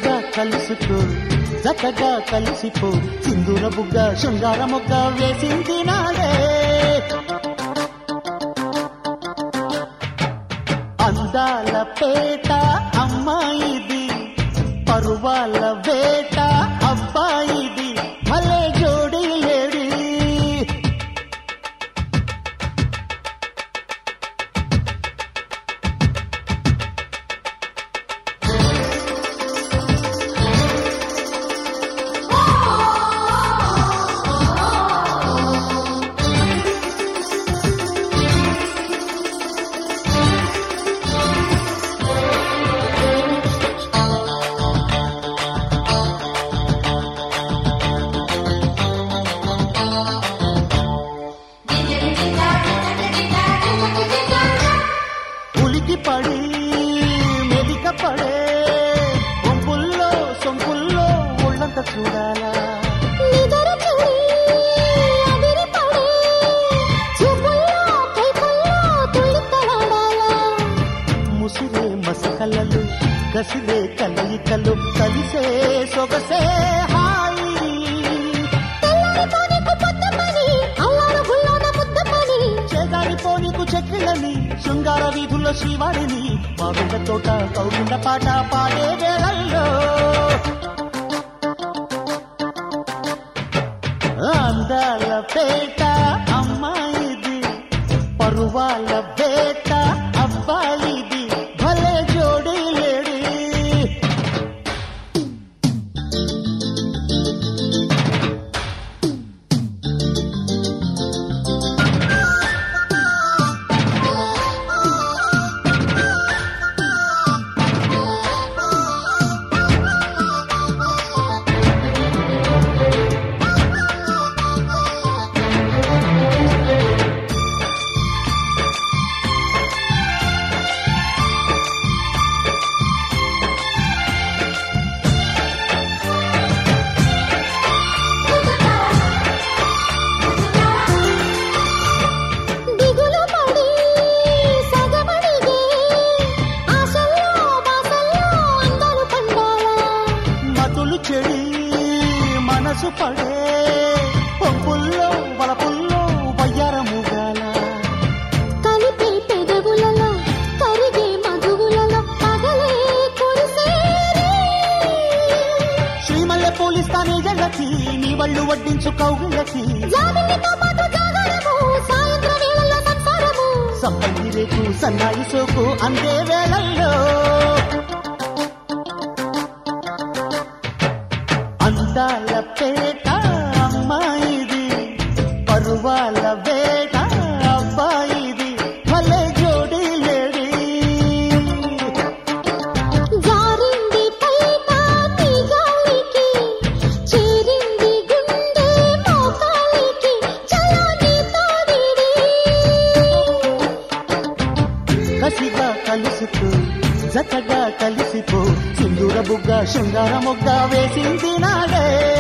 కసిగా కలుసుకో జతగా కలిసిపో సింధూర బుగ్గ శృంగార మొగ్గ వేసింది నాడే అందాల పేట అమ్మాయిది పరువాల వేట అబ్బాయిది భలే జోడి లేడి ఉలికి పడి మెదిక పడే ఒంపుల్లో సొంపుల్లో ఒళ్ళంత చూడాలా నిదర చూడి అదిరి పడే చూపుల్లో కైపుల్లో తుళ్ళిత్తలాడాలా ముసిరే మసకలలు కసిరే కలయికలు కలిసే సొగసే హాయి తెల్లారిపోనీకు పొద్దమని అల్లారు గుల్లోన ముద్దమని చేదారిపోనీకు చెక్కిళ్ళని శృంగార వీధుల్లో శ్రీవారిని మా బిడ్డ తోట కౌగిళ్ళ పాట పాడే వేళల్లో అందాల పేట అమ్మాయిది పరువాల బేట అబ్బాయిది భలే జోడి లేడి దిగులు పడి సగమడిగే ఆశల్లో బాసల్లో అందాలు పండాలా మతులు చెడి మనసు పడే పొంపుల్లో వలపుల్లో వయ్యారముగాల కలిపే పెదవులలో కరిగే మధువులలో పగలే కురిసేరే శ్రీమల్లె పోలిస్తానే జగతి నీ వళ్ళు వడ్డించు కౌగిళ్ళకి జాబిల్లితో పాటు జాగరము సాయంత్రం వేళల్లో సంసారము సంపంగి రేకు సన్నాయి సోకు అందే వేళల్లో అందాల పేట అమ్మాయిది పరువాల వేట అబ్బాయిది భలే జోడి లేడి జారింది పైట నీ గాలికి చేరింది గుండె మోకాలికి చలో నీతో విడి కసిగా కలుసుకో జతగా కలిసిపో సింధూర బుగ్గ శృంగార మొగ్గ వేసింది నాడే